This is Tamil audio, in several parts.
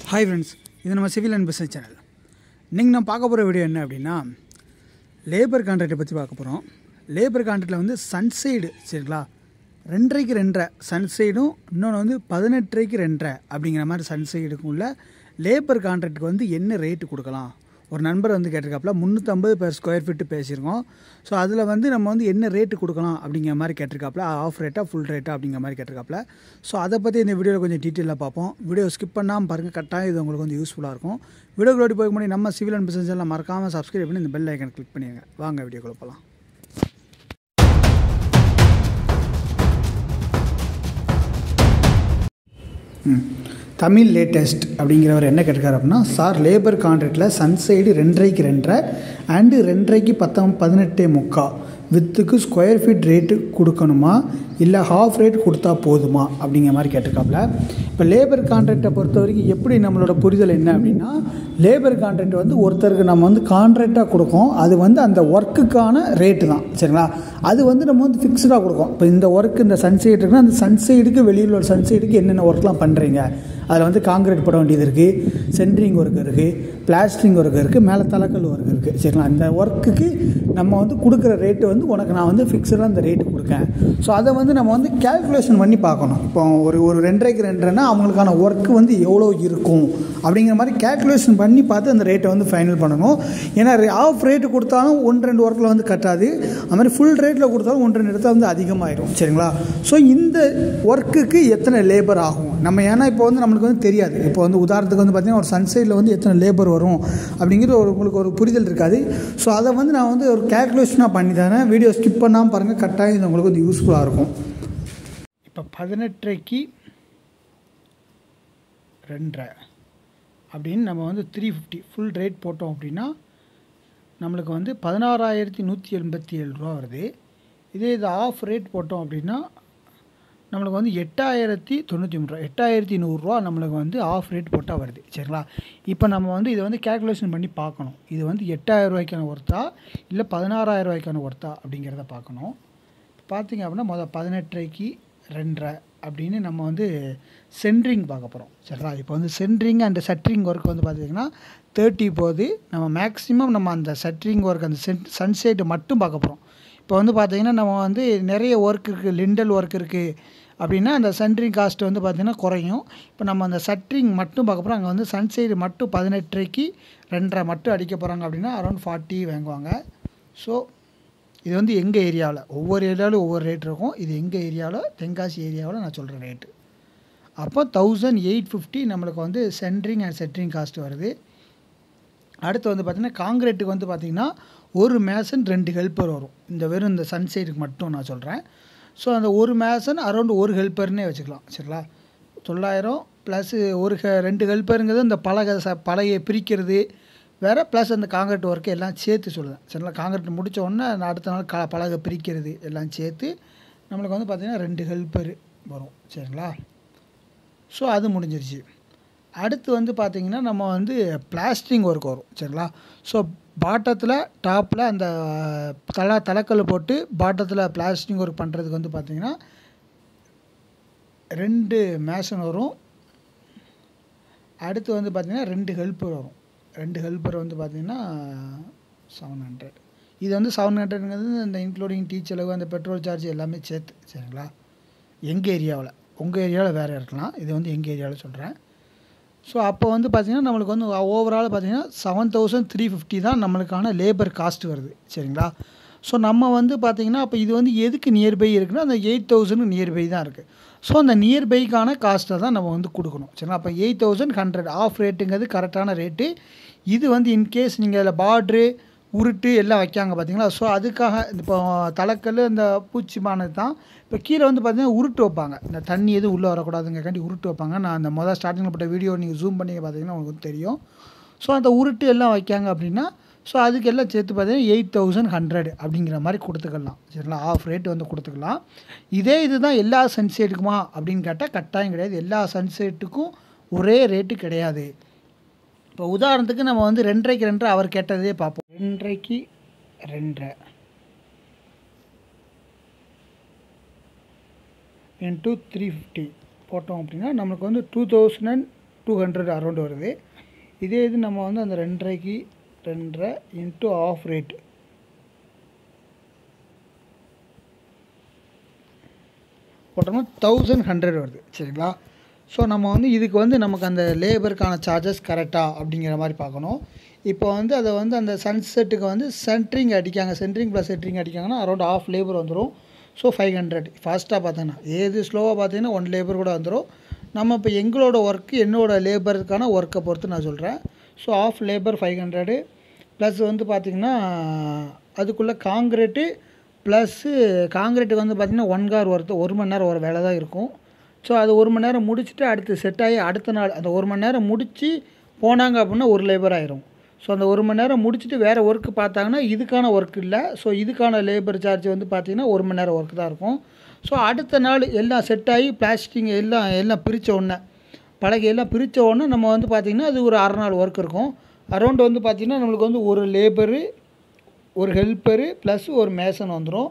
ஹாய் ஃப்ரெண்ட்ஸ் இது நம்ம சிவில் அண்ட் பிஸ்னஸ் சேனல் நீங்கள் நான் பார்க்க போகிற வீடியோ என்ன அப்படின்னா லேபர் கான்ட்ராக்டை பற்றி பார்க்க போகிறோம் லேபர் கான்ட்ராக்டில் வந்து சன்சைடு சரிங்களா ரெண்டரைக்கு ரெண்டரை சன்சைடும் இன்னொன்று வந்து பதினெட்டரைக்கு ரெண்டரை அப்படிங்கிற மாதிரி சன்சைடுக்கும் உள்ள லேபர் கான்ட்ராக்டுக்கு வந்து என்ன ரேட்டு கொடுக்கலாம் ஒரு நண்பர் வந்து கேட்டிருக்காப்புல முந்நூற்றம்பது பெர் ஸ்கொயர் ஃபீட்டு பேசியிருக்கோம் ஸோ அதில் வந்து நம்ம வந்து என்ன ரேட்டு கொடுக்கலாம் அப்படிங்கிற மாதிரி கேட்டிருக்காப்புல ஆஃப் ரேட்டாக ஃபுல் ரேட்டாக அப்படிங்கிற மாதிரி கேட்டிருக்காப்புல ஸோ அதை பற்றி இந்த வீடியோவில் கொஞ்சம் டீட்டெயிலாக பார்ப்போம் வீடியோ ஸ்கிப் பண்ணாமல் பாருங்கள் கட்டாயம் இது உங்களுக்கு வந்து யூஸ்ஃபுல்லாக இருக்கும் வீடியோக்குள்ளே போய் முன்னாடி நம்ம சிவில் அண்ட் பிசினஸ் எல்லாம் மறக்காமல் சப்ஸ்கிரைப் பண்ணி இந்த பெல் ஐக்கன் கிளிக் பண்ணிடுங்க வாங்க வீடியோக்குள்ளே போகலாம் ம். தமிழ் லேட்டஸ்ட் அப்படிங்கிறவர் என்ன கேட்டிருக்காரு அப்படின்னா சார் லேபர் கான்ட்ராக்டில் சன்சைடு ரெண்டரைக்கு ரெண்டரை அண்டு ரெண்டரைக்கு பத்தம் பதினெட்டே முக்கா வித்துக்கு ஸ்கொயர் ஃபீட் ரேட்டு கொடுக்கணுமா இல்லை ஹாஃப் ரேட் கொடுத்தா போதுமா அப்படிங்கிற மாதிரி கேட்டிருக்காப்புல இப்போ லேபர் கான்ட்ராக்டை பொறுத்த வரைக்கும் எப்படி நம்மளோட புரிதல் என்ன அப்படின்னா லேபர் கான்ட்ராக்ட் வந்து ஒருத்தருக்கு நம்ம வந்து கான்ட்ராக்டாக கொடுக்கோம் அது வந்து அந்த ஒர்க்குக்கான ரேட்டு தான் சரிங்களா அது வந்து நம்ம வந்து ஃபிக்ஸ்டாக கொடுக்கோம் இப்போ இந்த ஒர்க் இந்த சன்சைடு இருக்குன்னா அந்த சன்சைடுக்கு வெளியில் உள்ள சன்சைடுக்கு என்னென்ன ஒர்க்லாம் பண்ணுறீங்க அதில் வந்து காங்கிரீட் போட வேண்டியது இருக்குது சென்ட்ரிங் ஒர்க் இருக்குது பிளாஸ்டரிங் ஒர்க் இருக்குது மேலே தலைக்கல் ஒர்க் இருக்குது சரிங்களா அந்த ஒர்க்குக்கு நம்ம வந்து கொடுக்குற ரேட்டு வந்து உனக்கு நான் வந்து ஃபிக்ஸடாக அந்த ரேட்டு கொடுக்கேன் ஸோ அதை வந்து நம்ம வந்து கேல்குலேஷன் பண்ணி பார்க்கணும் இப்போ ஒரு ஒரு ரெண்டரைக்கு ரெண்டரைனா அவங்களுக்கான ஒர்க்கு வந்து எவ்வளோ இருக்கும் அப்படிங்கிற மாதிரி கேல்குலேஷன் பண்ணி பார்த்து அந்த ரேட்டை வந்து ஃபைனல் பண்ணணும் ஏன்னா ஆஃப் ரேட்டு கொடுத்தாலும் ஒன்று ரெண்டு ஒர்க்கில் வந்து கட்டாது அது மாதிரி ஃபுல் ரேட்டில் கொடுத்தாலும் ஒன்று ரெண்டு இடத்துல வந்து அதிகமாகிடும் சரிங்களா ஸோ இந்த ஒர்க்குக்கு எத்தனை லேபர் ஆகும் நம்ம ஏன்னா இப்போ வந்து நம்மளுக்கு வந்து தெரியாது இப்போ வந்து உதாரணத்துக்கு வந்து பார்த்திங்கன்னா ஒரு சன்சைடில் வந்து எத்தனை லேபர் வரும் அப்படிங்கிறது ஒரு உங்களுக்கு ஒரு புரிதல் இருக்காது ஸோ அதை வந்து நான் வந்து ஒரு கேல்குலேஷனாக பண்ணி தரேன் வீடியோ ஸ்கிப் பண்ணாமல் பாருங்கள் கட்டாயம் இது உங்களுக்கு வந்து யூஸ்ஃபுல்லாக இருக்கும் இப்போ பதினெட்டரைக்கு ரெண்டரை அப்படின்னு நம்ம வந்து த்ரீ ஃபிஃப்டி ஃபுல் ரேட் போட்டோம் அப்படின்னா நம்மளுக்கு வந்து பதினாறாயிரத்தி நூற்றி எண்பத்தி ஏழு ரூபா வருது இதே இது ஆஃப் ரேட் போட்டோம் அப்படின்னா நம்மளுக்கு வந்து எட்டாயிரத்தி தொண்ணூற்றி மூணு ரூபா எட்டாயிரத்தி நூறுரூவா நம்மளுக்கு வந்து ஆஃப் ரேட் போட்டால் வருது சரிங்களா இப்போ நம்ம வந்து இதை வந்து கேல்குலேஷன் பண்ணி பார்க்கணும் இது வந்து எட்டாயிரம் ரூபாய்க்கான ஒர்த்தா இல்லை பதினாறாயிரம் ரூபாய்க்கான ஒர்த்தா அப்படிங்கிறத பார்க்கணும் பார்த்தீங்க அப்படின்னா மொதல் பதினெட்டரைக்கு ரெண்டரை அப்படின்னு நம்ம வந்து சென்ட்ரிங் பார்க்க போகிறோம் சரிங்களா இப்போ வந்து சென்ட்ரிங் அண்ட் சட்ரிங் ஒர்க் வந்து பார்த்திங்கன்னா தேர்ட்டி போகுது நம்ம மேக்ஸிமம் நம்ம அந்த சட்ரிங் ஒர்க் அந்த சென் சன்செட் மட்டும் பார்க்க போகிறோம் இப்போ வந்து பார்த்திங்கன்னா நம்ம வந்து நிறைய ஒர்க் இருக்குது லிண்டல் ஒர்க் இருக்குது அப்படின்னா அந்த சென்ட்ரிங் காஸ்ட் வந்து பார்த்திங்கன்னா குறையும் இப்போ நம்ம அந்த சட்ரிங் மட்டும் பார்க்க போகிறோம் அங்கே வந்து சன்சைடு மட்டும் பதினெட்டரைக்கு ரெண்டரை மட்டும் அடிக்க போகிறாங்க அப்படின்னா அரௌண்ட் ஃபார்ட்டி வாங்குவாங்க ஸோ இது வந்து எங்கள் ஏரியாவில் ஒவ்வொரு ஏரியாவிலும் ஒவ்வொரு ரேட் இருக்கும் இது எங்கள் ஏரியாவில் தென்காசி ஏரியாவில் நான் சொல்கிற ரேட்டு அப்போ தௌசண்ட் எயிட் ஃபிஃப்டி நம்மளுக்கு வந்து சென்ட்ரிங் அண்ட் செட்ரிங் காஸ்ட் வருது அடுத்து வந்து பார்த்திங்கன்னா காங்கிரீட்டுக்கு வந்து பார்த்திங்கன்னா ஒரு மேசன் ரெண்டு ஹெல்ப்பர் வரும் இந்த வெறும் இந்த சன்சைடுக்கு மட்டும் நான் சொல்கிறேன் ஸோ அந்த ஒரு மேசன் அரௌண்ட் ஒரு ஹெல்ப்பர்னே வச்சுக்கலாம் சரிங்களா தொள்ளாயிரம் ப்ளஸ் ஒரு ஹெ ரெண்டு ஹெல்ப்பருங்கிறது இந்த பலகை ச பலகையை பிரிக்கிறது வேறு ப்ளஸ் அந்த காங்கிரீட் ஒர்க்கு எல்லாம் சேர்த்து சொல்லுவேன் சரிங்களா காங்கிரீட் முடித்த உடனே நான் அடுத்த நாள் க பலகை பிரிக்கிறது எல்லாம் சேர்த்து நம்மளுக்கு வந்து பார்த்திங்கன்னா ரெண்டு ஹெல்ப்பர் வரும் சரிங்களா ஸோ அது முடிஞ்சிருச்சு அடுத்து வந்து பார்த்திங்கன்னா நம்ம வந்து பிளாஸ்டிங் ஒர்க் வரும் சரிங்களா ஸோ பாட்டத்தில் டாப்பில் அந்த தலை தலைக்கல் போட்டு பாட்டத்தில் பிளாஸ்டிங் ஒர்க் பண்ணுறதுக்கு வந்து பார்த்திங்கன்னா ரெண்டு மேஷன் வரும் அடுத்து வந்து பார்த்திங்கன்னா ரெண்டு ஹெல்ப்பர் வரும் ரெண்டு ஹெல்ப்பர் வந்து பார்த்திங்கன்னா செவன் ஹண்ட்ரட் இது வந்து செவன் ஹண்ட்ரட்ங்கிறது இந்த இன்க்ளூடிங் டீ செலவு அந்த பெட்ரோல் சார்ஜ் எல்லாமே சேர்த்து சரிங்களா எங்கள் ஏரியாவில் உங்கள் ஏரியாவில் வேறு இருக்கலாம் இது வந்து எங்கள் ஏரியாவில் சொல்கிறேன் ஸோ அப்போ வந்து பார்த்திங்கன்னா நம்மளுக்கு வந்து ஓவரால் பார்த்திங்கன்னா செவன் தௌசண்ட் த்ரீ ஃபிஃப்டி தான் நம்மளுக்கான லேபர் காஸ்ட் வருது சரிங்களா ஸோ நம்ம வந்து பார்த்திங்கன்னா அப்போ இது வந்து எதுக்கு நியர்பை இருக்குன்னா அந்த எயிட் தௌசண்ட் நியர்பை தான் இருக்குது ஸோ அந்த நியர்பைக்கான காஸ்ட்டை தான் நம்ம வந்து கொடுக்கணும் சரிங்களா அப்போ எயிட் தௌசண்ட் ஹண்ட்ரட் ஆஃப் ரேட்டுங்கிறது கரெக்டான ரேட்டு இது வந்து இன்கேஸ் நீங்கள் அதில் பார்ட்ரு உருட்டு எல்லாம் வைக்காங்க பார்த்தீங்களா ஸோ அதுக்காக இப்போ தலைக்கல் இந்த பூச்சிமானது தான் இப்போ கீழே வந்து பார்த்தீங்கன்னா உருட்டு வைப்பாங்க இந்த தண்ணி எதுவும் உள்ளே வரக்கூடாதுங்கக்காண்டி உருட்டு வைப்பாங்க நான் அந்த மொதல் ஸ்டார்டிங்கில் போட்ட வீடியோ நீங்கள் ஜூம் பண்ணி பார்த்தீங்கன்னா உங்களுக்கு தெரியும் ஸோ அந்த உருட்டு எல்லாம் வைக்காங்க அப்படின்னா ஸோ அதுக்கு எல்லாம் சேர்த்து பார்த்தீங்கன்னா எயிட் தௌசண்ட் ஹண்ட்ரட் அப்படிங்கிற மாதிரி கொடுத்துக்கலாம் சரிங்களா ஆஃப் ரேட் வந்து கொடுத்துக்கலாம் இதே இது தான் எல்லா சன்செட்டுக்குமா அப்படின்னு கேட்டால் கட்டாயம் கிடையாது எல்லா சன்செட்டுக்கும் ஒரே ரேட்டு கிடையாது இப்போ உதாரணத்துக்கு நம்ம வந்து ரெண்டரைக்கு ரெண்டரை அவர் கேட்டதே பார்ப்போம் ரெண்டரைக்கு ரெண்டரை இன்ட்டு த்ரீ ஃபிஃப்டி போட்டோம் அப்படின்னா நம்மளுக்கு வந்து two thousand two hundred around வருது இதே இது நம்ம வந்து அந்த ரெண்டரைக்கு ரெண்டரை இன்ட்டு ஆஃப் ரேட் போட்டோம்னா தௌசண்ட் ஹண்ட்ரட் வருது சரிங்களா ஸோ நம்ம வந்து இதுக்கு வந்து நமக்கு அந்த லேபருக்கான சார்ஜஸ் கரெக்டாக அப்படிங்கிற மாதிரி பார்க்கணும் இப்போ வந்து அதை வந்து அந்த சன்செட்டுக்கு வந்து சென்ட்ரிங் அடிக்காங்க சென்ட்ரிங் ப்ளஸ் சென்ட்ரிங் அடிக்காங்கன்னா அரௌண்ட் ஆஃப் லேபர் வந்துடும் ஸோ ஃபைவ் ஹண்ட்ரட் ஃபாஸ்ட்டாக பார்த்தீங்கன்னா ஏது ஸ்லோவாக பார்த்தீங்கன்னா ஒன் லேபர் கூட வந்துடும் நம்ம இப்போ எங்களோட ஒர்க்கு என்னோட லேபருக்கான ஒர்க்கை பொறுத்து நான் சொல்கிறேன் so of labour five hundred plus வந்து பார்த்திங்கன்னா அதுக்குள்ளே காங்கிரீட்டு ப்ளஸ்ஸு காங்கிரீட்டுக்கு வந்து பார்த்திங்கன்னா ஒன் கார் ஒர்த்து ஒரு மணி நேரம் ஒரு வேலை தான் இருக்கும் ஸோ அது ஒரு மணி நேரம் முடிச்சுட்டு அடுத்து செட் ஆகி அடுத்த நாள் அந்த ஒரு மணி நேரம் முடித்து போனாங்க அப்படின்னா ஒரு லேபர் ஆயிரும் ஸோ அந்த ஒரு மணி நேரம் முடிச்சுட்டு வேறு ஒர்க்கு பார்த்தாங்கன்னா இதுக்கான ஒர்க் இல்லை ஸோ இதுக்கான லேபர் சார்ஜ் வந்து பார்த்திங்கன்னா ஒரு மணி நேரம் ஒர்க் தான் இருக்கும் ஸோ அடுத்த நாள் எல்லாம் செட் ஆகி பிளாஸ்டிங் எல்லாம் எல்லாம் பிரித்த உடனே பலகை எல்லாம் பிரித்த உடனே நம்ம வந்து பார்த்திங்கன்னா அது ஒரு அரை நாள் ஒர்க் இருக்கும் அரௌண்ட் வந்து பார்த்திங்கன்னா நம்மளுக்கு வந்து ஒரு லேபரு ஒரு ஹெல்ப்பரு ப்ளஸ் ஒரு மேசன் வந்துடும்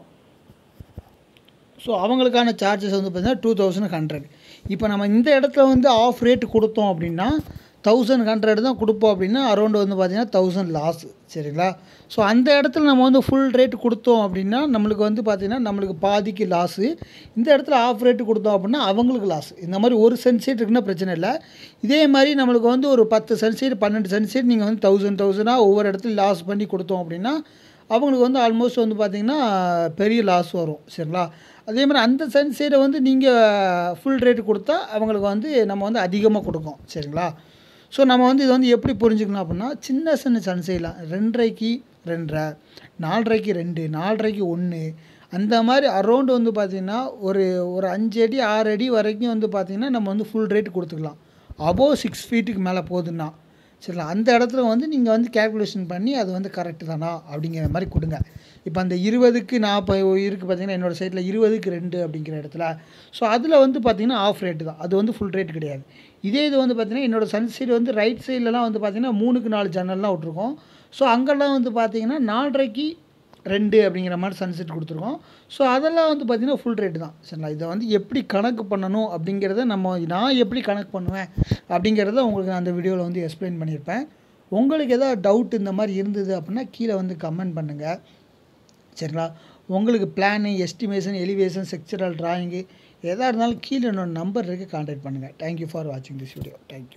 ஸோ அவங்களுக்கான சார்ஜஸ் வந்து பார்த்திங்கன்னா டூ தௌசண்ட் ஹண்ட்ரட் இப்போ நம்ம இந்த இடத்துல வந்து ஆஃப் ரேட் கொடுத்தோம் அப்படின்னா தௌசண்ட் ஹண்ட்ரட் தான் கொடுப்போம் அப்படின்னா அரௌண்ட் வந்து பார்த்திங்கன்னா தௌசண்ட் லாஸ் சரிங்களா ஸோ அந்த இடத்துல நம்ம வந்து ஃபுல் ரேட் கொடுத்தோம் அப்படின்னா நம்மளுக்கு வந்து பார்த்திங்கன்னா நம்மளுக்கு பாதிக்கு லாஸு இந்த இடத்துல ஆஃப் ரேட்டு கொடுத்தோம் அப்படின்னா அவங்களுக்கு லாஸ் இந்த மாதிரி ஒரு சென்சீட் இருக்குன்னா பிரச்சனை இல்லை இதே மாதிரி நம்மளுக்கு வந்து ஒரு பத்து சென்சீட் பன்னெண்டு சென்சீட் நீங்கள் வந்து தௌசண்ட் தௌசண்டாக ஒவ்வொரு இடத்துல லாஸ் பண்ணி கொடுத்தோம் அப்படின்னா அவங்களுக்கு வந்து ஆல்மோஸ்ட் வந்து பார்த்திங்கன்னா பெரிய லாஸ் வரும் சரிங்களா அதே மாதிரி அந்த சன்சைடை வந்து நீங்கள் ஃபுல் ரேட்டு கொடுத்தா அவங்களுக்கு வந்து நம்ம வந்து அதிகமாக கொடுக்கும் சரிங்களா ஸோ நம்ம வந்து இதை வந்து எப்படி புரிஞ்சுக்கணும் அப்படின்னா சின்ன சின்ன சன்சைட்லாம் ரெண்டரைக்கு ரெண்டரை நாலரைக்கு ரெண்டு நாலரைக்கு ஒன்று அந்த மாதிரி அரௌண்டு வந்து பார்த்திங்கன்னா ஒரு ஒரு அஞ்சு அடி ஆறு அடி வரைக்கும் வந்து பார்த்திங்கன்னா நம்ம வந்து ஃபுல் ரேட் கொடுத்துக்கலாம் அபோவ் சிக்ஸ் ஃபீட்டுக்கு மேலே போகுதுன்னா சரிங்களா அந்த இடத்துல வந்து நீங்கள் வந்து கேல்குலேஷன் பண்ணி அது வந்து கரெக்டு தானா அப்படிங்கிற மாதிரி கொடுங்க இப்போ அந்த இருபதுக்கு நான் இப்போ இருக்குது பார்த்தீங்கன்னா என்னோடய சைட்டில் இருபதுக்கு ரெண்டு அப்படிங்கிற இடத்துல ஸோ அதில் வந்து பார்த்திங்கன்னா ஆஃப் ரேட்டு தான் அது வந்து ஃபுல் ரேட் கிடையாது இதே இது வந்து பார்த்திங்கன்னா என்னோடய சன் சைடு வந்து ரைட் சைட்லலாம் வந்து பார்த்திங்கன்னா மூணுக்கு நாலு ஜன்னல்லாம் விட்ருக்கோம் ஸோ அங்கெல்லாம் வந்து பார்த்திங்கன்னா நாலரைக்கு ரெண்டு அப்படிங்கிற மாதிரி சன்செட் கொடுத்துருக்கோம் ஸோ அதெல்லாம் வந்து பார்த்திங்கன்னா ஃபுல் ரேட்டு தான் சரிங்களா இதை வந்து எப்படி கணக்கு பண்ணணும் அப்படிங்கிறத நம்ம நான் எப்படி கணக்கு பண்ணுவேன் அப்படிங்கிறத உங்களுக்கு நான் அந்த வீடியோவில் வந்து எக்ஸ்பிளைன் பண்ணியிருப்பேன் உங்களுக்கு எதாவது டவுட் இந்த மாதிரி இருந்தது அப்படின்னா கீழே வந்து கமெண்ட் பண்ணுங்கள் சரிங்களா உங்களுக்கு plan estimation elevation structural drawing எதாக இருந்தாலும் கீழே என்னோட நம்பர் இருக்குது கான்டாக்ட் பண்ணுங்கள் தேங்க்யூ ஃபார் வாட்சிங் திஸ் வீடியோ தேங்க்யூ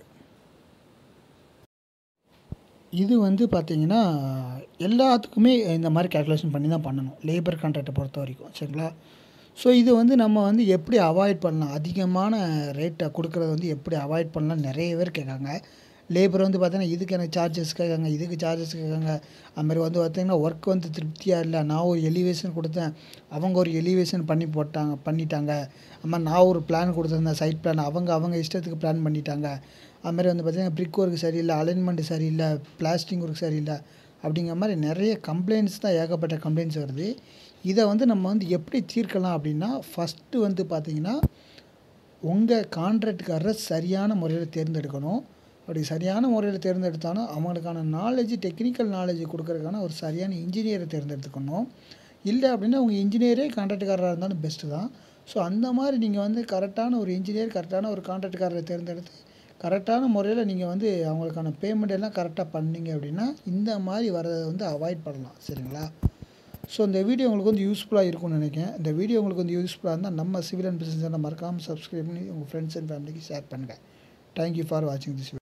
இது வந்து பார்த்திங்கன்னா எல்லாத்துக்குமே இந்த மாதிரி கேல்குலேஷன் பண்ணி தான் பண்ணணும் லேபர் கான்ட்ராக்டை பொறுத்த வரைக்கும் சரிங்களா ஸோ இது வந்து நம்ம வந்து எப்படி அவாய்ட் பண்ணலாம் அதிகமான ரேட்டை கொடுக்குறத வந்து எப்படி அவாய்ட் பண்ணலாம் நிறைய பேர் கேட்காங்க லேபர் வந்து பார்த்தீங்கன்னா இதுக்கு எனக்கு சார்ஜஸ் கேட்காங்க இதுக்கு சார்ஜஸ் கேட்காங்க அதுமாதிரி வந்து பார்த்திங்கன்னா ஒர்க் வந்து திருப்தியாக இல்லை நான் ஒரு எலிவேஷன் கொடுத்தேன் அவங்க ஒரு எலிவேஷன் பண்ணி போட்டாங்க பண்ணிட்டாங்க அதுமாதிரி நான் ஒரு பிளான் கொடுத்துருந்தேன் சைட் பிளான் அவங்க அவங்க இஷ்டத்துக்கு பிளான் பண்ணிட்டாங்க அதுமாதிரி வந்து பார்த்திங்கன்னா ப்ரிக் ஒர்க் சரியில்லை அலைன்மெண்ட் சரியில்லை பிளாஸ்டிங் ஒர்க் சரியில்லை அப்படிங்கிற மாதிரி நிறைய கம்ப்ளைண்ட்ஸ் தான் ஏகப்பட்ட கம்ப்ளைண்ட்ஸ் வருது இதை வந்து நம்ம வந்து எப்படி தீர்க்கலாம் அப்படின்னா ஃபஸ்ட்டு வந்து பார்த்திங்கன்னா உங்கள் கான்ட்ராக்டுக்காரரை சரியான முறையில் தேர்ந்தெடுக்கணும் அப்படி சரியான முறையில் தேர்ந்தெடுத்தாலும் அவங்களுக்கான நாலேஜ் டெக்னிக்கல் நாலேஜ் கொடுக்கறதுக்கான ஒரு சரியான இன்ஜினியரை தேர்ந்தெடுத்துக்கணும் இல்லை அப்படின்னா உங்கள் இன்ஜினியரே கான்ட்ராக்டுக்காரராக இருந்தாலும் பெஸ்ட்டு தான் ஸோ அந்த மாதிரி நீங்கள் வந்து கரெக்டான ஒரு இன்ஜினியர் கரெக்டான ஒரு கான்ட்ராக்டுக்காரரை தேர்ந்தெடுத்து கரெக்டான முறையில் நீங்கள் வந்து அவங்களுக்கான பேமெண்ட் எல்லாம் கரெக்டாக பண்ணீங்க அப்படின்னா இந்த மாதிரி வரதை வந்து அவாய்ட் பண்ணலாம் சரிங்களா ஸோ இந்த வீடியோ உங்களுக்கு வந்து யூஸ்ஃபுல்லாக இருக்கும்னு நினைக்கிறேன் இந்த வீடியோ உங்களுக்கு வந்து யூஸ்ஃபுல்லாக இருந்தால் நம்ம சிவில் அண்ட் பிஸ்னஸ் சேனல் மறக்காமல் சப்ஸ்கிரைப் பண்ணி உங்கள் ஃப்ரெண்ட்ஸ் அண்ட் ஃபேமிலிக்கு ஷேர் பண்ணுங்கள் தேங்க்யூ ஃபார் வாட்சிங் திஸ்